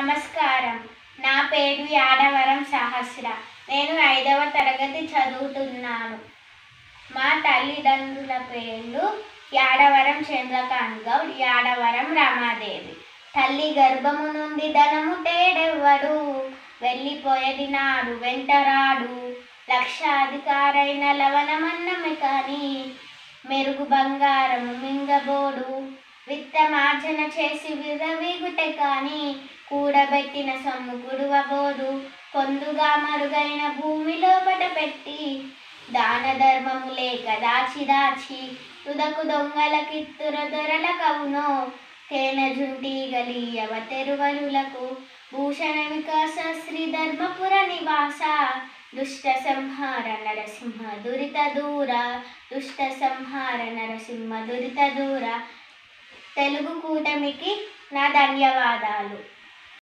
నమస్కారం నా పేరు యాడవరం సహస్ర నేను ఐదవ తరగతి చదువుతున్నాను మా తల్లిదండ్రుల పేర్లు యాడవరం చంద్రకాంత్ గౌడ్ యాడవరం రమాదేవి తల్లి గర్భము నుండి ధనము తేడెవ్వడు వెళ్ళిపోయేది నాడు వెంటరాడు లక్షాధికారైన లవణమన్నమే కానీ మెరుగు బంగారము మింగబోడు విత్తమార్జన చేసి విరవీగుటే కానీ కూడబెట్టిన సొమ్ము గుడువబోదు పొందుగా మరుగైన భూమి లోపట పెట్టి దాన ధర్మము లేక దాచి దాచి తుదకు దొంగలకిత్తుర దొరల కవునో తేన జుంటీగలియవ తెరువలులకు భూషణ వికాస శ్రీ ధర్మపుర నివాస దుష్ట సంహార నరసింహ దురిత దూర దుష్ట సంహార నరసింహ దురిత దూర తెలుగు కూటమికి నా ధన్యవాదాలు